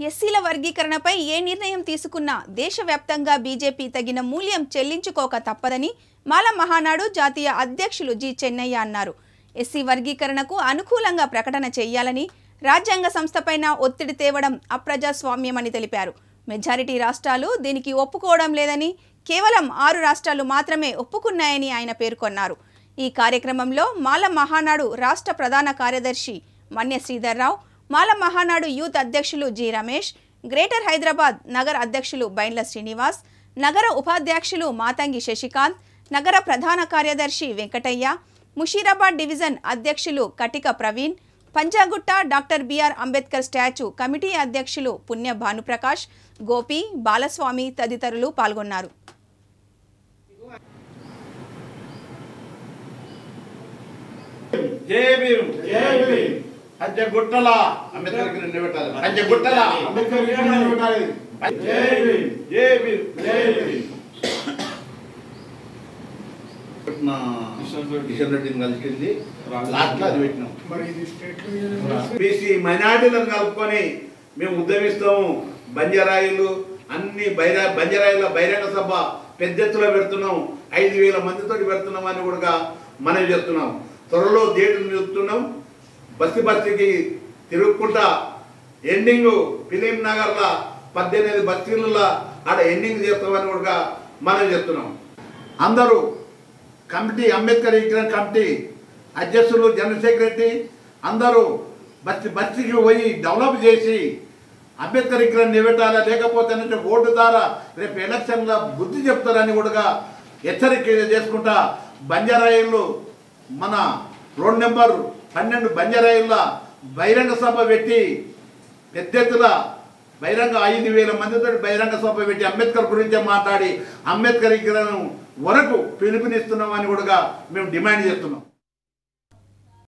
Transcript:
ఎస్సీల వర్గీకరణపై ఏ నిర్ణయం తీసుకున్నా దేశవ్యాప్తంగా బీజేపీ తగిన మూల్యం చెల్లించుకోక తప్పదని మాల మహానాడు జాతీయ అధ్యక్షులు జి చెన్నయ్య అన్నారు ఎస్సీ వర్గీకరణకు అనుకూలంగా ప్రకటన చేయాలని రాజ్యాంగ సంస్థపైన ఒత్తిడి తేవడం అప్రజాస్వామ్యమని తెలిపారు మెజారిటీ రాష్ట్రాలు దీనికి ఒప్పుకోవడం లేదని కేవలం ఆరు రాష్ట్రాలు మాత్రమే ఒప్పుకున్నాయని ఆయన పేర్కొన్నారు ఈ కార్యక్రమంలో మాల మహానాడు రాష్ట్ర ప్రధాన కార్యదర్శి మన్య శ్రీధర్రావు మాల మహానాడు యూత్ అధ్యక్షులు జి రమేష్ గ్రేటర్ హైదరాబాద్ నగర అధ్యక్షులు బైండ్ల శ్రీనివాస్ నగర ఉపాధ్యక్షులు మాతంగి శశికాంత్ నగర ప్రధాన కార్యదర్శి వెంకటయ్య ముషీరాబాద్ డివిజన్ అధ్యక్షులు Katika Praveen Panjagutta doctor B R Ambedkar statue committee అధ్యక్షులు పుణ్య భానుప్రకాష్ గోపి బాలస్వామి తదితరులు పాల్గొన్నారు జై భీమ్ జై భీమ్. పంచగుట్టల అంబేద్కర్ కి రెండు పెట్టాలి పంచగుట్టల అంబేద్కర్ గారిని నిలబెట్టాలి. జై భీమ్. జై భీమ్ జై భీమ్. నా కిషన్ రెడ్డిని కలిసింది లాస్ట్ లో అది పెట్టినాం మరి ఇది స్టేట్ లో బీసీ మైనార్టీలను కలుపుకొని మేము ఉద్యమిస్తాము బంజరాయిలు అన్ని బైరా బంజరాయిల బహిరంగ సభ పెద్ద ఎత్తులో పెడుతున్నాం ఐదు వేల మందితో పెడుతున్నాం అని కూడా మనం చేస్తున్నాం త్వరలో డేట్లు నిలుపుతున్నాం బస్తి బస్తికి తిరుగుకుంటా ఎండింగ్ ఫిలిం నగర్ల పద్దెనిమిది బస్తీలలో ఆడ ఎండింగ్ చేస్తామని కూడా మనం చేస్తున్నాం అందరూ కమిటీ అంబేద్కర్ విగ్రహం కమిటీ అధ్యక్షులు జనరల్ సెక్రటరీ అందరూ బస్తి బస్తికి పోయి డెవలప్ చేసి అంబేద్కర్ విగ్రహం నిలబెట్టాలా లేకపోతే అంటే ఓటు ద్వారా రేపు ఎలక్షన్లో బుద్ధి చెప్తారని కూడా హెచ్చరిక చేసుకుంటా బంజారాయిళ్ళు మన రోడ్ నెంబర్ పన్నెండు బంజారాయిళ్ళ బహిరంగ సభ పెట్టి పెద్ద ఎత్తున బహిరంగ ఐదు వేల మందితో బహిరంగ సభ పెట్టి అంబేద్కర్ గురించే మాట్లాడి అంబేద్కర్ విగ్రహం వరకు పిలుపునిస్తున్నామని కూడా మేము డిమాండ్ చేస్తున్నాం